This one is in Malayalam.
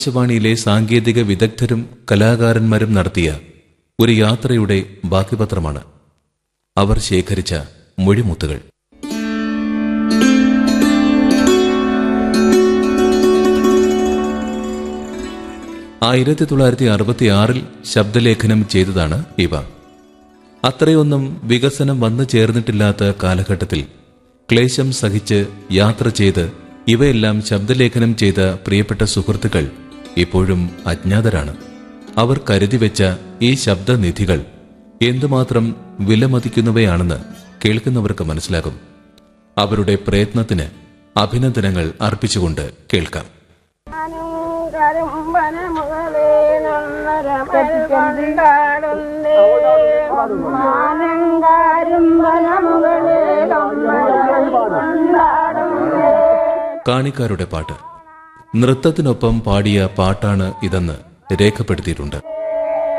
ആകാശവാണിയിലെ സാങ്കേതിക വിദഗ്ധരും കലാകാരന്മാരും നടത്തിയ ഒരു യാത്രയുടെ ബാക്കിപത്രമാണ് അവർ ശേഖരിച്ച മൊഴിമുത്തുകൾ ആയിരത്തി തൊള്ളായിരത്തി അറുപത്തിയാറിൽ ശബ്ദലേഖനം ചെയ്തതാണ് ഇവ അത്രയൊന്നും വികസനം വന്നു ചേർന്നിട്ടില്ലാത്ത കാലഘട്ടത്തിൽ ക്ലേശം സഹിച്ച് യാത്ര ചെയ്ത് ഇവയെല്ലാം ശബ്ദലേഖനം ചെയ്ത പ്രിയപ്പെട്ട സുഹൃത്തുക്കൾ ഇപ്പോഴും അജ്ഞാതരാണ് അവർ കരുതിവെച്ച ഈ ശബ്ദനിധികൾ എന്തുമാത്രം വിലമതിക്കുന്നവയാണെന്ന് കേൾക്കുന്നവർക്ക് മനസ്സിലാകും അവരുടെ പ്രയത്നത്തിന് അഭിനന്ദനങ്ങൾ അർപ്പിച്ചുകൊണ്ട് കേൾക്കാം കരിമ്പനമുകളേ കൊണ്ടാടുന്നേ കരിമ്പനമുകളേ കൊണ്ടാടുന്നേ കാണിക്കാരുടെ പാട്ട് നൃത്തത്തിനൊപ്പം പാടിയ പാട്ടാണ് ഇതെന്ന് രേഖപ്പെടുത്തിയിട്ടുണ്ട്